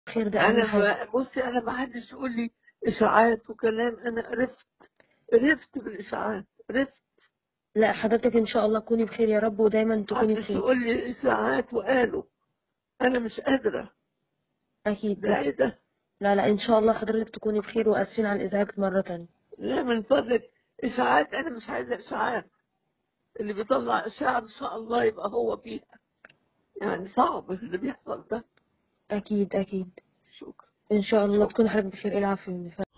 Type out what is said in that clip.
خير ده أهم انا حاجة ما- بصي انا ما حدش يقول لي اشاعات وكلام انا عرفت عرفت بالاشاعات عرفت لا حضرتك إن شاء الله تكوني بخير يا رب ودايما تكوني محدش بخير يقول لي اشاعات وقالوا انا مش قادره أكيد ده لا ايه ده لا لا إن شاء الله حضرتك تكوني بخير وآسفين على الإزعاج مرة تانية لا من فضلك اشاعات انا مش عايزه اشاعات اللي بيطلع اشاعه ان شاء الله يبقى هو فيها يعني صعب اللي بيحصل ده أكيد أكيد شكرا إن شاء الله شكرا تكون حضرتك بخير العافية